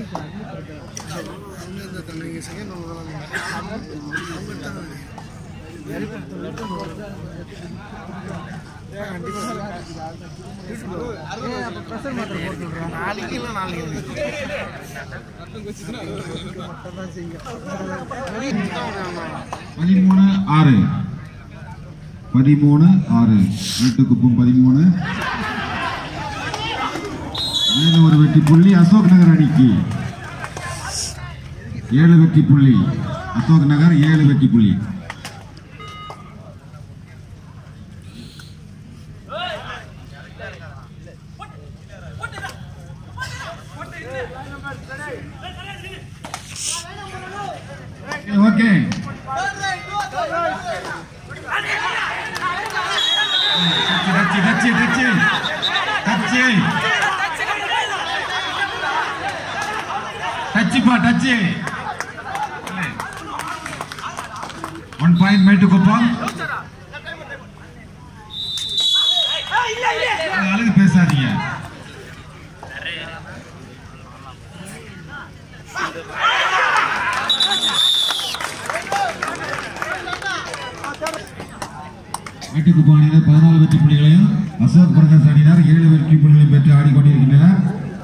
நாளைக்கு இல்லை நாளைக்கு பதிமூணு ஆறு பதிமூணு ஆறு வீட்டுக்குப்பும் பதிமூணு மேலும் ஒரு வெற்றி புள்ளி அசோக் நகர் அணிக்கு ஏழு வெற்றி புள்ளி அசோக் நகர் ஏழு வெற்றி புள்ளி okay touch touch touch touch டச்சுப்பா டச்சு ஒன் பாயிண்ட் மேட்டுக்குப்பம் அழகு பேசாதீங்க மேட்டுக்குப்பம் அணியினர் பதினாலு வெற்றி புள்ளிகளையும் அசோக் பிரகாஷ் அணியினர் ஏழு வெற்றி புள்ளிகளையும் பெற்று ஆடிக்கொண்டிருக்கின்றனர்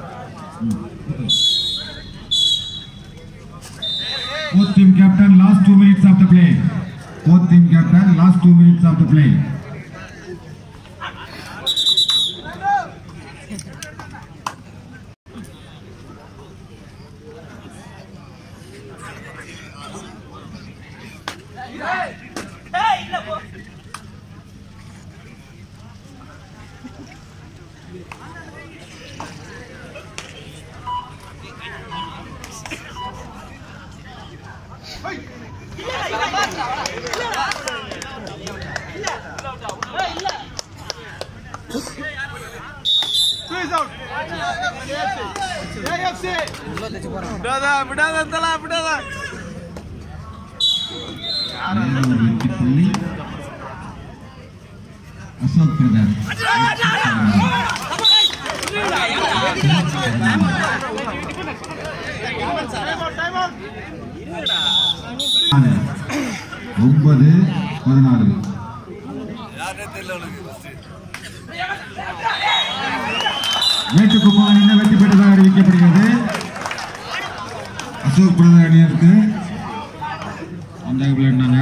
Both team captain last two minutes of the play. Both team captain last two minutes of the play. விடாதா விடாதா தலா விடாதா மேலும் ஒரு வெற்றி புள்ளி அசோக் பிரதர் ஒன்பது பதினாறு மேட்டுக்குப்பம் அணியினர் வெற்றி பெற்றதாக அறிவிக்கப்படுகிறது அசோக் பிரதர் அணியினருக்கு அந்த விளையாடினாங்க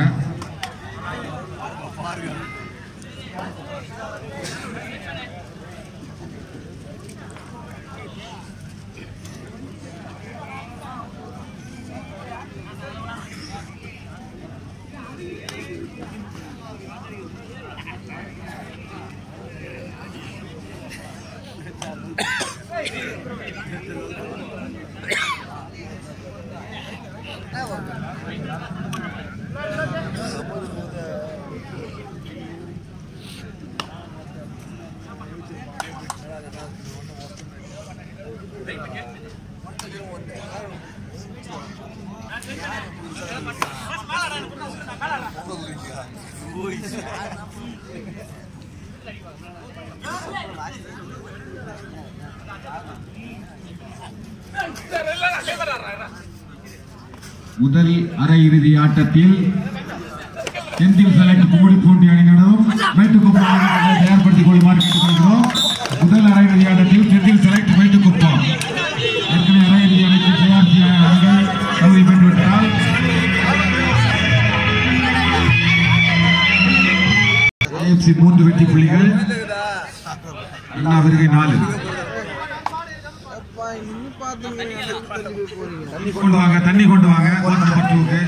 முதல் அரையிறுதி ஆட்டத்தில் செந்தில் செலக்ட் குமுடி பூண்டி அணியினரும் மேட்டுக்குப்பம் அணியினரை தயார்படுத்திக் கொள்ளுமாறு கேட்டுக்கொள்கிறோம் முதல் அரையிறுதி ஆட்டத்தில் செந்தில் செலக்ட் மேட்டுக்குப்பம் ஏற்கனவே அரையிறுதி அணிக்கு ஜெயார்சி அணிகள் தகுதி பெற்றுவிட்டால் AFC மூன்று வெற்றி புள்ளிகள் அண்ணா வருகை நாலு தண்ணி கொண்டு வாங்க தண்ணி கொண்டு வாங்க ஓட்ட பட்டுவுக்கு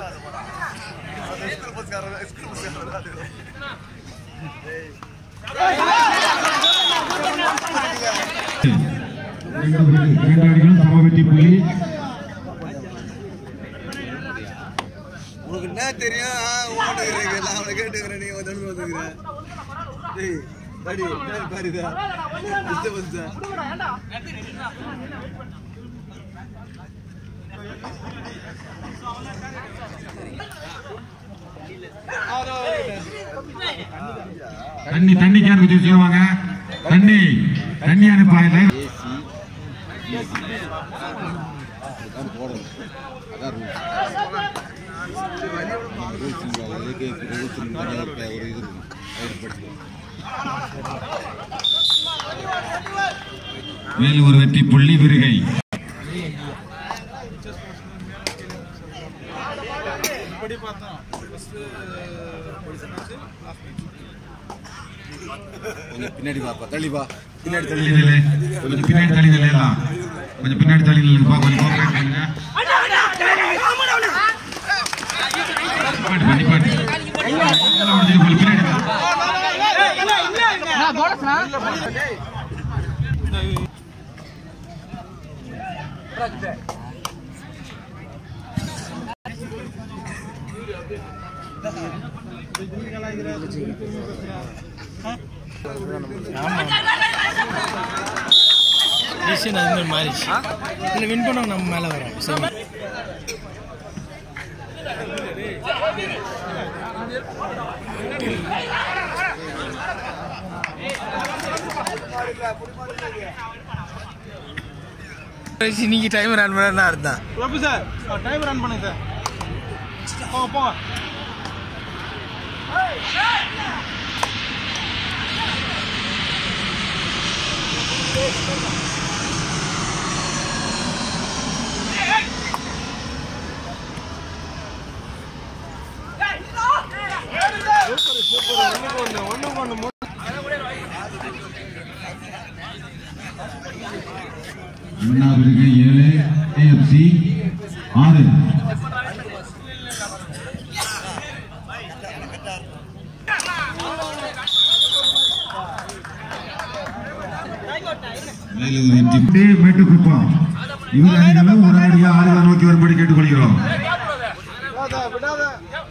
இரண்டு புள்ளி- இரண்டு அணிகளும் சம வெற்றி புள்ளி உனக்கு என்ன தெரியும் ஓட்டுக்கிறீங்க அவனை கேட்டுக்கிறேன் நீ வந்து வந்துக்கிறேன் டேய் படி பேர் பாருதா டிஸ்டர்பன்ஸா தண்ணி தண்ணி கேன் குத்தி வச்சுருவாங்க தண்ணி தண்ணி அனுப்பாங்க அதுதான் போடணும் அதான் ரூல்ஸ் ரூல்ஸ் ரூல்ஸ் ஒரு இது இருக்கும் அதில் படிச்சுக்கணும் மேலும் ஒரு வெற்றி புள்ளி விருகை கொஞ்சம் பின்னாடி வாப்பா தள்ளி வா பின்னாடி தள்ளி தள்ளிதலே. கொஞ்சம் பின்னாடி தள்ளி நிலையலாம் கொஞ்சம் பின்னாடி தள்ளி நில்லுங்கப்பா கொஞ்சம் கோஆபரேட் பண்ணுங்க நிப்பாட்டு, நிப்பாட்டு. இதெல்லாம் முடிஞ்சிட்டு போல, பின்னாடி வா. டிசிஷன் அது மாதிரி மாறிச்சு இல்லை வின் பண்ணவங்க நம்ம மேலே வரோம் சரி இன்னைக்கு டைம் ரன் பண்ணா அர்த்தம் பிரபு சார் டைம் ரன் பண்ணுங்க சார் போங்க போங்க அண்ணா விருகை ஏழு ஏஎஃப்சி ஆறு மேலும் ஒரு வெற்றி புள்ளி மேட்டுக்குப்பா இவர் அணிகளும் உடனடியாக ஆறுதல் நோக்கி வரும்படி கேட்டுக்கொள்கிறோம் விடாத விடாத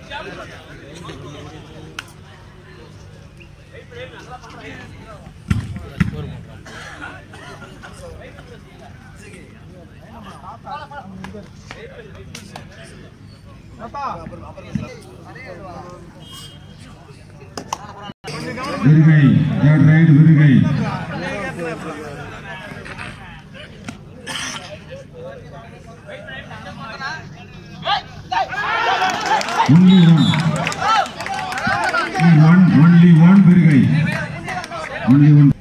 Virugai third raid Virugai Only one. Only one, only one Virugai only one.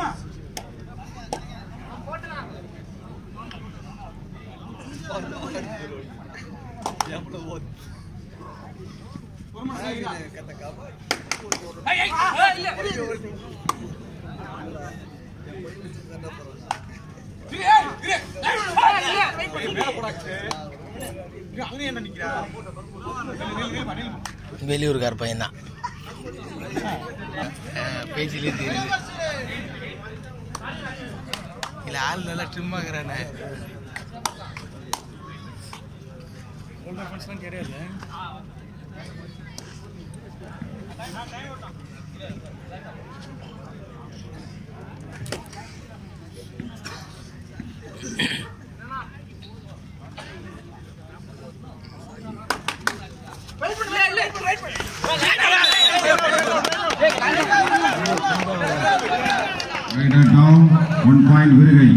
வெளியூர்கார் பையன்தான் பேச்சிலே தெரியுது இல்லை ஆள் நல்லா ட்ரிம்மாக்குறானே கிடையாது Rider down, one point Virugai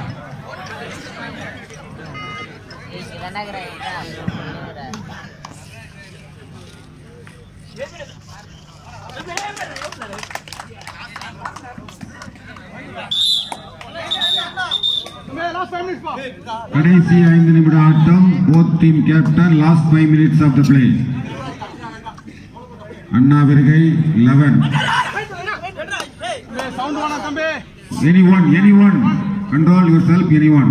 கடைசி ஐந்து நிமிட ஆட்டம் both team captain last five minutes of the play அண்ணா விருகை லெவன் சவுண்ட் வேணாம் தம்பி anyone anyone control yourself any one